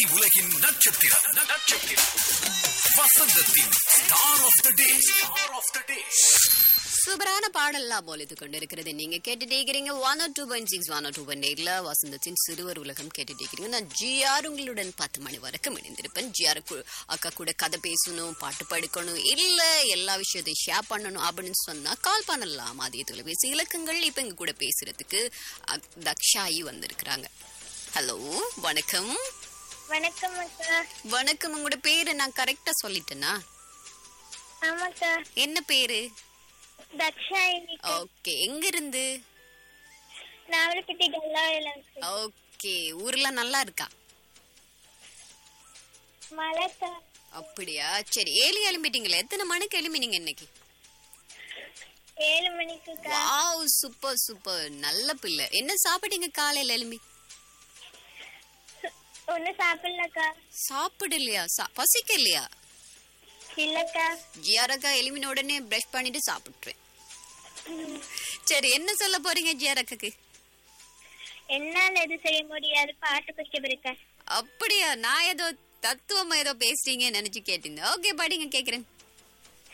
உலகின் நட்சத்திரம் நட்சத்திரம் வசந்தத்தின் star of the day star of the day சூப்பரான பாடல்லாம் போலித்து கொண்டிருக்கிறது நீங்க கேட்டுட்டே இருக்கிறீங்க one two point six one two point எயிட்ல வசந்தத்தின் சிறுவர் உலகம் கேட்டுட்டே இருக்கிறீங்க நான் ஜிஆர் உங்களுடன் பத்து மணி வரைக்கும் இணைந்திருப்பேன் ஜிஆர் அக்கா கூட கதை பேசணும் பாட்டு படிக்கணும் இல்ல எல்லா விஷயத்தையும் ஷேர் பண்ணணும் அப்படின்னு சொன்னா கால் பண்ணலாம் அதே தொலைபேசி இலக்கங்கள் இப்ப எங்க கூட பேசுறதுக்கு அக்- தக்ஷாயி வந்திருக்கிறாங்க ஹலோ வணக்கம் வணக்கம் அக்கா வணக்கம் உங்களோட பேரு நான் கரெக்டா சொல்லிட்டேனா ஆமாக்கா என்ன பேரு தக்ஷாயினி ஓகே எங்க இருந்து நாவலப்பட்டி கல்லாவில ஓகே ஊர்ல நல்லா இருக்கா மலைக்கா அப்படியா சரி ஏழு எழும்பிட்டீங்களா எத்தனை மணிக்கு எழும்பினீங்க இன்னைக்கு ஏழு மணிக்குக்கா வாவ் சூப்பர் சூப்பர் நல்ல பிள்ளை என்ன சாப்பிட்டீங்க காலையில எழும்பி ஒன்னும் சாப்பிடலக்கா சாப்பிடலையா சா- பசிக்கலையா இல்லக்கா ஜியாரக்கா எலும்பின உடனே பிரஷ் பண்ணிட்டு சாப்பிட்டுருவேன் சரி என்ன சொல்ல போறீங்க ஜியாரக்காக்கு என்னால எது செய்ய முடியாது பாட்டு பக்கம் இருக்கா அப்படியா நான் ஏதோ தத்துவமா ஏதோ பேசுறீங்கன்னு நினைச்சு கேட்டீங்க ஓகே படிங்க கேக்குறேன்